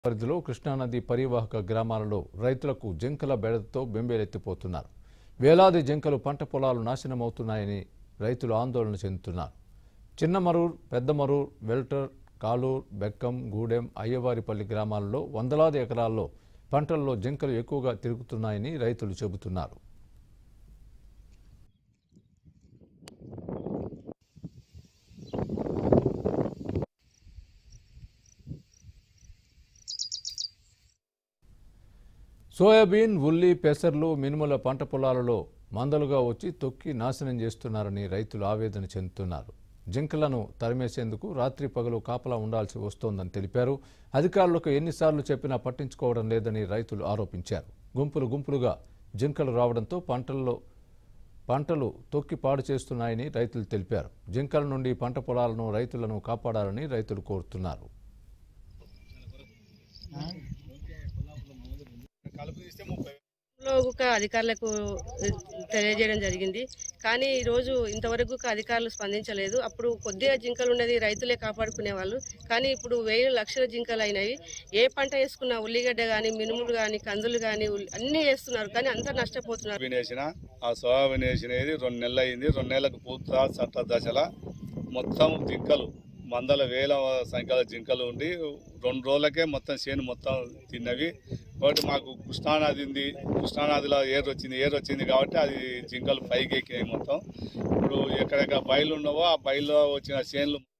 పరిధిలో కృష్ణానది పరివాహక గ్రామాలలో రైతులకు జింకల బెడదతో బెంబేలెత్తిపోతున్నారు వేలాది జింకలు పంట పొలాలు నాశనమవుతున్నాయని రైతులు ఆందోళన చెందుతున్నారు చిన్నమరూర్ పెద్దమరూర్ వెల్టర్ కాలూర్ బెక్కం గూడెం అయ్యవారిపల్లి గ్రామాలలో వందలాది ఎకరాల్లో పంటల్లో జింకలు ఎక్కువగా తిరుగుతున్నాయని రైతులు చెబుతున్నారు సోయాబీన్ ఉల్లి పెసర్లు మినుముల పంట పొలాలలో మందలుగా వచ్చి తొక్కి నాశనం చేస్తున్నారని రైతులు ఆవేదన చెందుతున్నారు జింకలను తరిమేసేందుకు రాత్రి పగలు కాపలా ఉండాల్సి వస్తోందని తెలిపారు అధికారులకు ఎన్నిసార్లు చెప్పినా పట్టించుకోవడం లేదని రైతులు ఆరోపించారు గుంపులు గుంపులుగా జింకలు రావడంతో పంటల్లో పంటలు తొక్కి పాడు చేస్తున్నాయని రైతులు తెలిపారు జింకల నుండి పంట పొలాలను రైతులను కాపాడాలని రైతులు కోరుతున్నారు లో ఒక అధికారులకు తెలియజేయడం జరిగింది కానీ ఈ రోజు ఇంతవరకు ఒక అధికారులు స్పందించలేదు అప్పుడు కొద్దిగా జింకలు ఉన్నది రైతులే కాపాడుకునే వాళ్ళు కానీ ఇప్పుడు వేల లక్షల జింకలు అయినాయి ఏ పంట వేసుకున్నా ఉల్లిగడ్డ కానీ మినుములు కానీ కందులు కానీ అన్నీ వేస్తున్నారు కానీ అంతా నష్టపోతున్నారు సోయాబీన్ వేసిన ఆ సోయాబీన్ వేసినది రెండు నెలలు అయింది రెండు నెలలకు పూత సట్ట దశల మొత్తం జింకలు వందల వేల సంఖ్యల జింకలు ఉండి రెండు రోజులకే మొత్తం చేను మొత్తం తిన్నవి కాబట్టి మాకు కృష్ణానది ఉంది కృష్ణానదిలో ఏరు వచ్చింది ఏరు వచ్చింది కాబట్టి అది జింకలు పైకి ఎక్కినాయి మొత్తం ఇప్పుడు ఎక్కడెక్కడ బయలు ఉన్నావో ఆ బయలులో వచ్చిన చేనులు